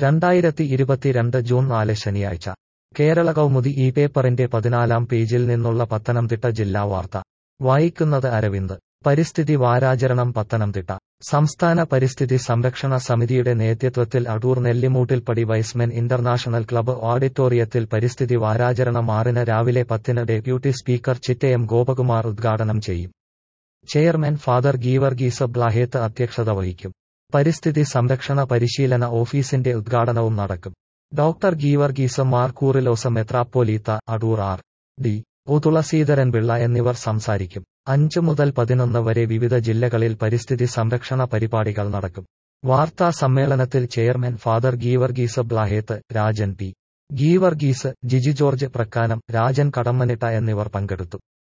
രണ്ടായിരത്തി ഇരുപത്തിരണ്ട് ജൂൺ നാല് ശനിയാഴ്ച കേരള കൗമുദി ഈ പേപ്പറിന്റെ പതിനാലാം പേജിൽ നിന്നുള്ള പത്തനംതിട്ട ജില്ലാ വാർത്ത വായിക്കുന്നത് അരവിന്ദ് പരിസ്ഥിതി വാരാചരണം പത്തനംതിട്ട സംസ്ഥാന പരിസ്ഥിതി സംരക്ഷണ സമിതിയുടെ നേതൃത്വത്തിൽ Adoor Nellimoottilppadi Y's Men international club ഓഡിറ്റോറിയത്തിൽ പരിസ്ഥിതി വാരാചരണം ആറിന് രാവിലെ പത്തിന് ഡെപ്യൂട്ടി സ്പീക്കർ ചിറ്റയം ഗോപകുമാർ ഉദ്ഘാടനം ചെയ്യും ചെയർമാൻ ഫാദർ ഗീവർഗീസ് ബ്ലാഹേത്ത് അധ്യക്ഷത വഹിക്കും പരിസ്ഥിതി സംരക്ഷണ പരിശീലന ഓഫീസിന്റെ ഉദ്ഘാടനവും നടക്കും ഡോക്ടർ ഗീവർഗീസ് മാർ കൂറിലോസ് മെത്രാപ്പോലീത്ത Adoor R D O Thulaseedharan Pillai എന്നിവർ സംസാരിക്കും അഞ്ചു മുതൽ പതിനൊന്ന് വരെ വിവിധ ജില്ലകളിൽ പരിസ്ഥിതി സംരക്ഷണ പരിപാടികൾ നടക്കും വാർത്താ സമ്മേളനത്തിൽ chairman father Geevarghese Blahethu Rajan P Geevarghese Jiji George Prakkanam Rajan Kadammanitta എന്നിവർ പങ്കെടുത്തു